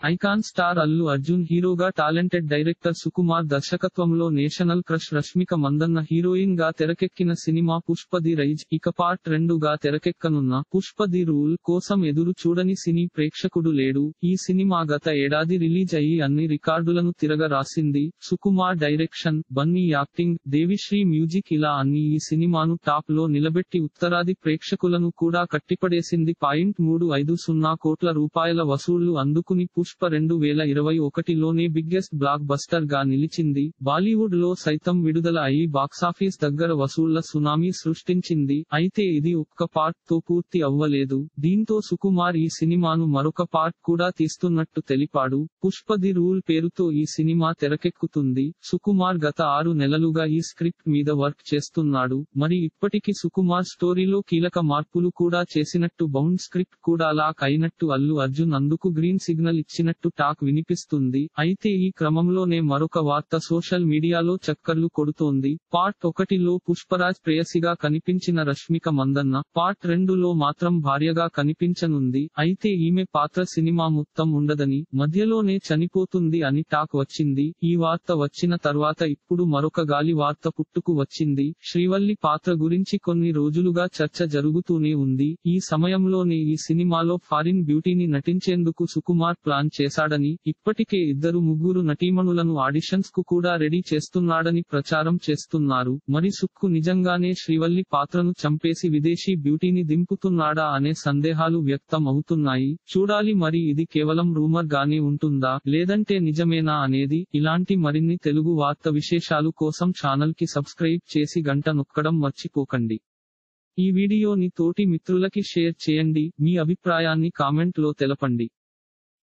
icon star Allu Arjun హీరోగా talented director Sukumar దర్శకత్వంలో national crush Rashmika Mandanna heroine గా తెరకెక్కిన సినిమా పుష్ప ది రైజ్ ఇక పార్ట్ రెండుగా తెరకెక్కనున్న పుష్ప ది రూల్ కోసం ఎదురు చూడని సినీ ప్రేక్షకుడు లేడు ఈ సినిమా గత ఏడాది రిలీజ్ అయ్యి అన్ని రికార్డులను తిరగ రాసింది Sukumar direction Bunny acting Devisri music ఇలా అన్ని ఈ సినిమాను టాప్ లో నిలబెట్టి ఉత్తరాది ప్రేక్షకులను కూడా కట్టిపడేసింది పాయింట్ మూడు ఐదు సున్నా కోట్ల రూపాయల వసూళ్లు అందుకుని పుష్ప రెండు వేల ఇరవై ఒకటిలోనే బిగ్గెస్ట్ బ్లాక్ బస్టర్ గా నిలిచింది బాలీవుడ్ లో సైతం విడుదల అయి బాక్సాఫీస్ దగ్గర వసూళ్ల సునామీ సృష్టించింది అయితే ఇది ఒక్క పార్ట్ తో పూర్తి అవ్వలేదు దీంతో సుకుమార్ ఈ సినిమాను మరొక పార్ట్ కూడా తీస్తున్నట్టు తెలిపాడు పుష్ప ది రూల్ పేరుతో ఈ సినిమా తెరకెక్కుతుంది సుకుమార్ గత ఆరు నెలలుగా ఈ స్క్రిప్ట్ మీద వర్క్ చేస్తున్నాడు మరి ఇప్పటికి సుకుమార్ స్టోరీలో కీలక మార్పులు కూడా చేసినట్టు బౌండ్ స్క్రిప్ట్ కూడా లాక్ అయినట్టు అల్లు అర్జున్ అందుకు గ్రీన్ సిగ్నల్ ఇచ్చినట్టు టాక్ వినిపిస్తుంది అయితే ఈ క్రమంలోనే మరొక వార్త సోషల్ మీడియాలో చక్కర్లు కొడుతోంది పార్ట్ ఒకటిలో పుష్పరాజ్ ప్రేయసిగా కనిపించిన రష్మిక మందన్న పార్ట్ రెండులో మాత్రం భార్యగా కనిపించనుంది అయితే ఈమె పాత్ర సినిమా మొత్తం ఉండదని మధ్యలోనే చనిపోతుంది అని టాక్ వచ్చింది ఈ వార్త వచ్చిన తర్వాత ఇప్పుడు మరొక గాలి వార్త పుట్టుకు వచ్చింది శ్రీవల్లి పాత్ర గురించి కొన్ని రోజులుగా చర్చ జరుగుతూనే ఉంది ఈ సమయంలోనే ఈ సినిమాలో ఫారిన్ బ్యూటీని నటించేందుకు సుకుమార్ ప్లాన్ చేశాడని ఇప్పటికే ఇద్దరు ముగ్గురు నటీమణులను ఆడిషన్స్ కు కూడా రెడీ చేస్తున్నాడని ప్రచారం చేస్తున్నారు మరి సుక్కు నిజంగానే శ్రీవల్లి పాత్రను చంపేసి విదేశీ బ్యూటీని దింపుతున్నాడా అనే సందేహాలు వ్యక్తం అవుతున్నాయి చూడాలి మరి ఇది కేవలం రూమర్ గానే ఉంటుందా లేదంటే నిజమేనా అనేది ఇలాంటి మరిన్ని తెలుగు వార్త విశేషాలు కోసం ఛానల్ కి సబ్స్క్రైబ్ చేసి గంట నొక్కడం మర్చిపోకండి ఈ వీడియోని తోటి మిత్రులకి షేర్ చేయండి మీ అభిప్రాయాన్ని కామెంట్ లో తెలపండి